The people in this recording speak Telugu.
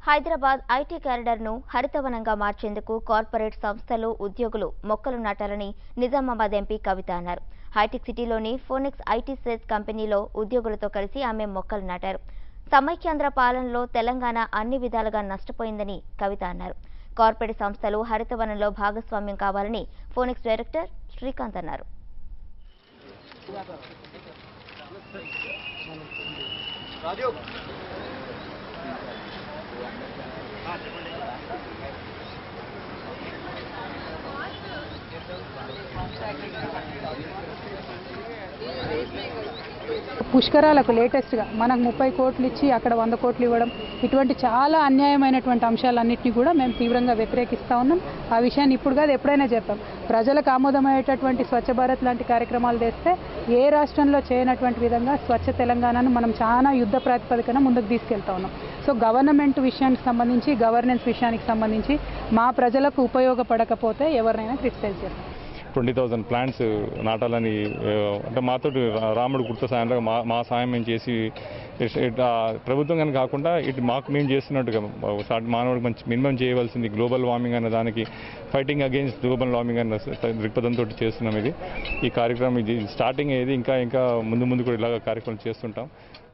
హైదరాబాద్ ఐటీ కారిడార్ను హరితవనంగా మార్చేందుకు కార్పొరేట్ సంస్థలు ఉద్యోగులు మొక్కలు నాటాలని నిజామాబాద్ ఎంపీ కవిత అన్నారు హైటెక్ సిటీలోని ఫోనిక్స్ ఐటీ సేల్స్ కంపెనీలో ఉద్యోగులతో కలిసి ఆమె మొక్కలు నాటారు సమైక్యాంధ్ర పాలనలో తెలంగాణ అన్ని విధాలుగా నష్టపోయిందని కవిత అన్నారు కార్పొరేట్ సంస్థలు హరితవనంలో భాగస్వామ్యం కావాలని ఫోనిక్స్ డైరెక్టర్ శ్రీకాంత్ అన్నారు పుష్కరాలకు లేటెస్ట్గా మనకు ముప్పై కోట్లు ఇచ్చి అక్కడ వంద కోట్లు ఇవ్వడం ఇటువంటి చాలా అన్యాయమైనటువంటి అంశాలన్నింటినీ కూడా మేము తీవ్రంగా వ్యతిరేకిస్తూ ఉన్నాం ఆ విషయాన్ని ఇప్పుడు కాదు ఎప్పుడైనా చెప్పాం ప్రజలకు ఆమోదమయ్యేటటువంటి స్వచ్ఛ భారత్ లాంటి కార్యక్రమాలు చేస్తే ఏ రాష్ట్రంలో చేయనటువంటి విధంగా స్వచ్ఛ తెలంగాణను మనం చాలా యుద్ధ ప్రాతిపదికన ముందుకు తీసుకెళ్తా ఉన్నాం సో గవర్నమెంట్ విషయానికి సంబంధించి గవర్నెన్స్ విషయానికి సంబంధించి మా ప్రజలకు ఉపయోగపడకపోతే ఎవరినైనా క్రిటిసైజ్ చేస్తాం ట్వంటీ థౌజండ్ ప్లాంట్స్ నాటాలని ఆ, అంటే మాతో రాముడు గుర్తు సాయంలో మా మా సాయం మేము చేసి ఇట్- ఇట్, ఆ, ప్రభుత్వం కానీ కాకుండా ఇటు మాకు మేము చేస్తున్నట్టుగా స్టార్ట్ మానవుడికి మంచి మినిమం చేయవలసింది గ్లోబల్ వార్మింగ్ అనే దానికి ఫైటింగ్ అగేన్స్ట్ గ్లోబల్ వార్మింగ్ అన్న స- దృక్పథంతో చేస్తున్నాం ఇది ఈ కార్యక్రమం ఇది స్టార్టింగ్ ఏది ఇంకా ఇంకా ముందు ముందు కూడా ఇలాగ కార్యక్రమం చేస్తుంటాం